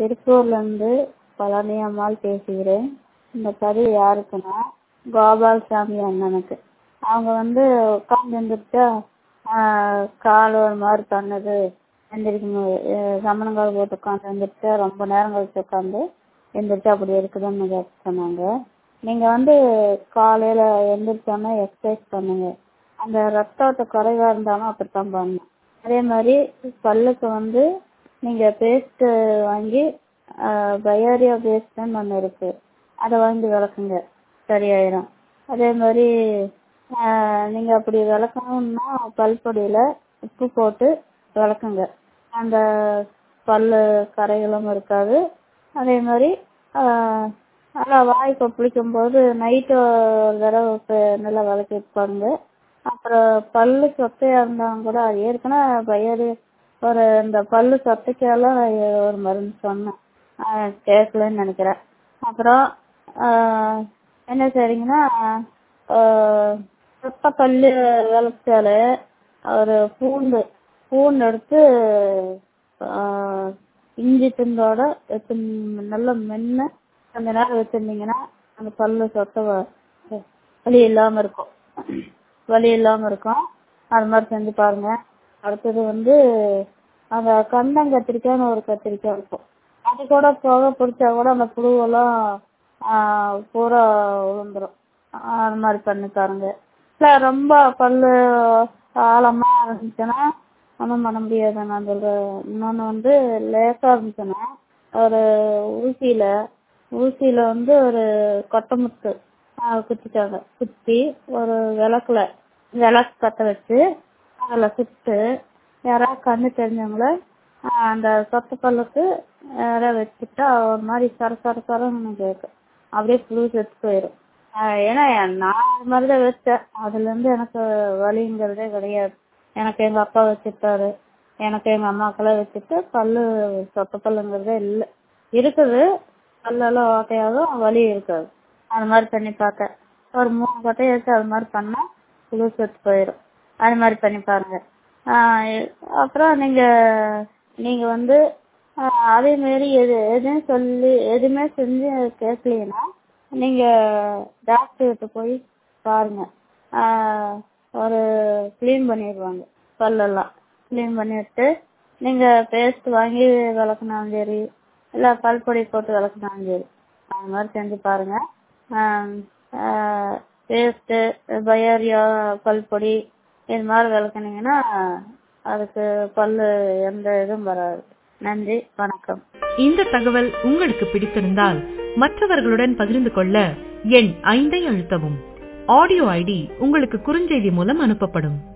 திருப்பூர்லேருந்து பழனி அம்மாள் பேசுகிறேன் இந்த பதிவு யாருக்குன்னா கோபால்சாமி அண்ணனுக்கு அவங்க வந்து உட்காந்து எந்திரிச்சா கால் ஒரு மாதிரி பண்ணுது எந்திரிக்கும் சமணங்கால் போட்டு உட்காந்து எந்திரிச்சா ரொம்ப நேரம் கழிச்சு உட்காந்து எந்திரிச்சா அப்படி இருக்குதுன்னு கேட்க சொன்னாங்க நீங்கள் வந்து காலையில் எந்திரிச்சோன்னே எக்ஸசைஸ் பண்ணுங்க அந்த ரத்த ஓட்ட குறைவாக இருந்தாலும் அப்படித்தான் பண்ணணும் அதே மாதிரி பல்லுக்கு வந்து நீங்கள் பேஸ்ட்டு வாங்கி பயோரியா பேஸ்ட்டுன்னு ஒன்று இருக்குது அதை வாங்கி விளக்குங்க சரியாயிடும் அதே மாதிரி நீங்கள் அப்படி விளக்கணுன்னா பல்பொடியில் உப்பு போட்டு விளக்குங்க அந்த பல் கரைகளும் இருக்காது அதே மாதிரி நல்லா வாய் கொப்பளிக்கும் போது நைட்டு ஒரு தடவை நல்லா விளக்கி பாருங்க அப்புறம் பல்லு சொத்தையாக இருந்தாலும் கூட அது ஏற்கனவே பயிர் ஒரு இந்த பல்லு சொத்தைக்கெல்லாம் ஒரு மருந்து சொன்னேன் கேட்கலன்னு நினைக்கிறேன் அப்புறம் என்ன செய்றீங்கன்னா சொத்தை பல்லு விளச்சாலே ஒரு பூண்டு பூண்டு எடுத்து இஞ்சி துண்டோட வச்சு நல்லா மென்று கொஞ்ச நேரம் வச்சுருந்தீங்கன்னா அந்த பல்லு சொத்தை வலி இல்லாமல் இருக்கும் வலி இல்லாமல் இருக்கும் அது மாதிரி செஞ்சு பாருங்க அடுத்தது வந்து அந்த கந்தம் கத்திரிக்காய்னு ஒரு கத்திரிக்காய் இருக்கும் அது கூட புகை பிடிச்சா கூட அந்த புழுவெல்லாம் பூரா விழுந்துடும் அது மாதிரி பண்ணி பாருங்க இல்லை ரொம்ப பல்லு ஆழமாக இருந்துச்சுன்னா ஒன்றும் பண்ண முடியாது நான் சொல்கிறேன் இன்னொன்று வந்து லேசாக இருந்துச்சுன்னா ஒரு ஊசியில் ஊசியில் வந்து ஒரு கொட்டமுத்து குத்திட்டாங்க குத்தி ஒரு விளக்குல விளக்கு பற்ற வச்சு அதில் சுட்டு யாராவது கண்ணு தெரிஞ்சவங்கள அந்த சொத்த பல்லுக்கு யாராவது வச்சுட்டா ஒரு மாதிரி சர சர சரன்னு கேட்கும் அப்படியே புழு செத்து போயிடும் ஏன்னா நான் அது மாதிரி தான் வச்சேன் அதுலேருந்து எனக்கு வலிங்கிறதே கிடையாது எனக்கு எங்கள் அப்பா வச்சுட்டாரு எனக்கு எங்கள் அம்மாக்கெல்லாம் வச்சுட்டு பல்லு சொத்த பல்லுங்கிறதே இல்லை இருக்குது பல்லெல்லாம் ஓட்டையாகும் வலி இருக்காது அது மாதிரி பண்ணி பார்த்தேன் ஒரு மூணு கொட்டையை வச்சு அது மாதிரி பண்ணால் புழு செத்து போயிடும் அது மாதிரி பண்ணி பாருங்க அப்புறம் நீங்கள் நீங்கள் வந்து அதேமாரி எது எதுவும் சொல்லி எதுவுமே செஞ்சு கேட்கலீன்னா நீங்கள் டாக்டர்கிட்ட போய் பாருங்க ஒரு க்ளீன் பண்ணிடுவாங்க பல்லெல்லாம் க்ளீன் பண்ணிவிட்டு நீங்கள் பேஸ்ட் வாங்கி விளக்குனாலும் சரி இல்லை பல்பொடி போட்டு விளக்குனாலும் சரி அது மாதிரி செஞ்சு பாருங்க பேஸ்ட்டு பயோரியா பல்பொடி இது மாதிரி விளக்குனீங்கன்னா அதுக்கு பல்லு எந்த இதுவும் வராது நன்றி வணக்கம் இந்த தகவல் உங்களுக்கு பிடித்திருந்தால் மற்றவர்களுடன் பகிர்ந்து கொள்ள எண் ஐந்தை அழுத்தவும் ஆடியோ ஐடி உங்களுக்கு குறுஞ்செய்தி மூலம் அனுப்பப்படும்